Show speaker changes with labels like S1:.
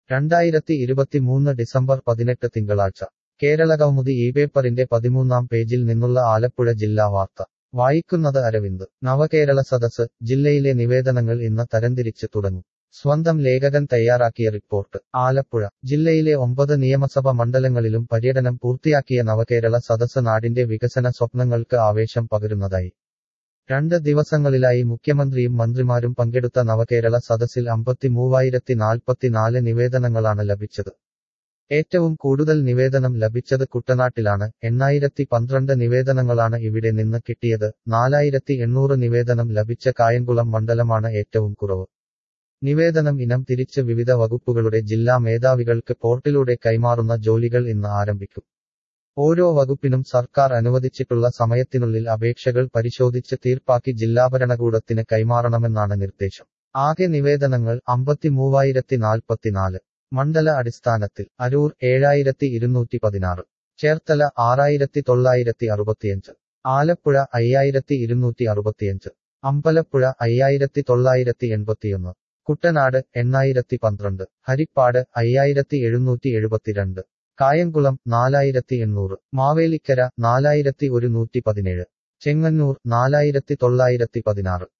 S1: രണ്ടായിരത്തി ഇരുപത്തിമൂന്ന് ഡിസംബർ പതിനെട്ട് തിങ്കളാഴ്ച കേരളകൗമുദി ഈ പേപ്പറിന്റെ പതിമൂന്നാം പേജിൽ നിന്നുള്ള ആലപ്പുഴ ജില്ലാ വാർത്ത വായിക്കുന്നത് അരവിന്ദ് നവകേരള സദസ് ജില്ലയിലെ നിവേദനങ്ങൾ ഇന്ന് തരംതിരിച്ച് തുടങ്ങും സ്വന്തം ലേഖകൻ തയ്യാറാക്കിയ റിപ്പോർട്ട് ആലപ്പുഴ ജില്ലയിലെ ഒമ്പത് നിയമസഭ മണ്ഡലങ്ങളിലും പര്യടനം പൂർത്തിയാക്കിയ നവകേരള സദസ് നാടിന്റെ വികസന സ്വപ്നങ്ങൾക്ക് ആവേശം പകരുന്നതായി രണ്ട് ദിവസങ്ങളിലായി മുഖ്യമന്ത്രിയും മന്ത്രിമാരും പങ്കെടുത്ത നവകേരള സദസ്സിൽ അമ്പത്തി മൂവായിരത്തി നാൽപ്പത്തിനാല് നിവേദനങ്ങളാണ് ലഭിച്ചത് ഏറ്റവും കൂടുതൽ നിവേദനം ലഭിച്ചത് കുട്ടനാട്ടിലാണ് എണ്ണായിരത്തി പന്ത്രണ്ട് നിവേദനങ്ങളാണ് ഇവിടെ നിന്ന് കിട്ടിയത് നാലായിരത്തി എണ്ണൂറ് നിവേദനം ലഭിച്ച കായംകുളം മണ്ഡലമാണ് ഏറ്റവും കുറവ് നിവേദനം ഇനം തിരിച്ച് വിവിധ വകുപ്പുകളുടെ ജില്ലാ മേധാവികൾക്ക് പോർട്ടിലൂടെ കൈമാറുന്ന ജോലികൾ ഇന്ന് ആരംഭിക്കും ഓരോ വകുപ്പിനും സർക്കാർ അനുവദിച്ചിട്ടുള്ള സമയത്തിനുള്ളിൽ അപേക്ഷകൾ പരിശോധിച്ച് തീർപ്പാക്കി ജില്ലാ ഭരണകൂടത്തിന് കൈമാറണമെന്നാണ് നിർദ്ദേശം ആകെ നിവേദനങ്ങൾ അമ്പത്തിമൂവായിരത്തി നാൽപ്പത്തിനാല് മണ്ഡല അടിസ്ഥാനത്തിൽ അരൂർ ഏഴായിരത്തി ഇരുന്നൂറ്റി പതിനാറ് ചേർത്തല ആറായിരത്തി തൊള്ളായിരത്തി അറുപത്തിയഞ്ച് ആലപ്പുഴ അയ്യായിരത്തി ഇരുന്നൂറ്റി അറുപത്തിയഞ്ച് അമ്പലപ്പുഴ അയ്യായിരത്തി തൊള്ളായിരത്തി എൺപത്തിയൊന്ന് കുട്ടനാട് എണ്ണായിരത്തി പന്ത്രണ്ട് ഹരിപ്പാട് അയ്യായിരത്തി എഴുന്നൂറ്റി എഴുപത്തിരണ്ട് കായംകുളം നാലായിരത്തി എണ്ണൂറ് മാവേലിക്കര നാലായിരത്തി ഒരുന്നൂറ്റി പതിനേഴ് ചെങ്ങന്നൂർ നാലായിരത്തി തൊള്ളായിരത്തി പതിനാറ്